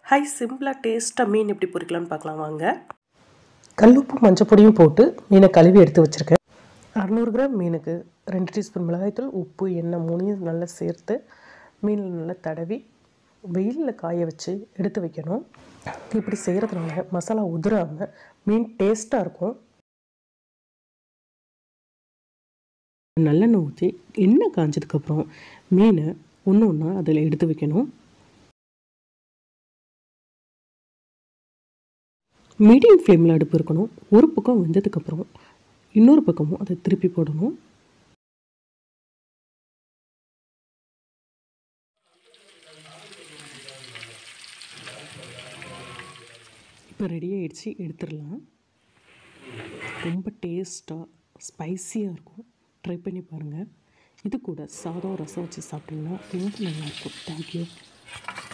high சிம்பிளாக டேஸ்ட்டாக மீன் எப்படி பொரிக்கலாம்னு பார்க்கலாம் வாங்க கல்லுப்பு மஞ்சப்பொடியும் போட்டு மீனை கழுவி எடுத்து வச்சுருக்கேன் அறநூறு கிராம் மீனுக்கு ரெண்டு டீஸ்பூன் மிளகாய்த்தூள் உப்பு எண்ணெய் மூணையும் நல்லா சேர்த்து மீனில் நல்லா தடவி வெயிலில் காய வச்சு எடுத்து வைக்கணும் இப்படி செய்கிறதுனால மசாலா உதிராமல் மீன் டேஸ்ட்டாக இருக்கும் நல்லெண்ணெய் ஊற்றி எண்ணெய் காஞ்சதுக்கப்புறம் மீனை ஒன்று ஒன்றா அதில் எடுத்து வைக்கணும் மீடியம் ஃப்ளேமில் அடுப்பு இருக்கணும் ஒரு பக்கம் வெந்ததுக்கப்புறம் இன்னொரு பக்கமும் அதை திருப்பி போடணும் இப்போ ரெடி ஆகிடுச்சு எடுத்துடலாம் ரொம்ப டேஸ்ட்டாக ஸ்பைஸியாக இருக்கும் ட்ரை பண்ணி பாருங்கள் இது கூட சாதம் ரசம் வச்சு சாப்பிட்டிங்கன்னா ரொம்ப நல்லாயிருக்கும் தேங்க்யூ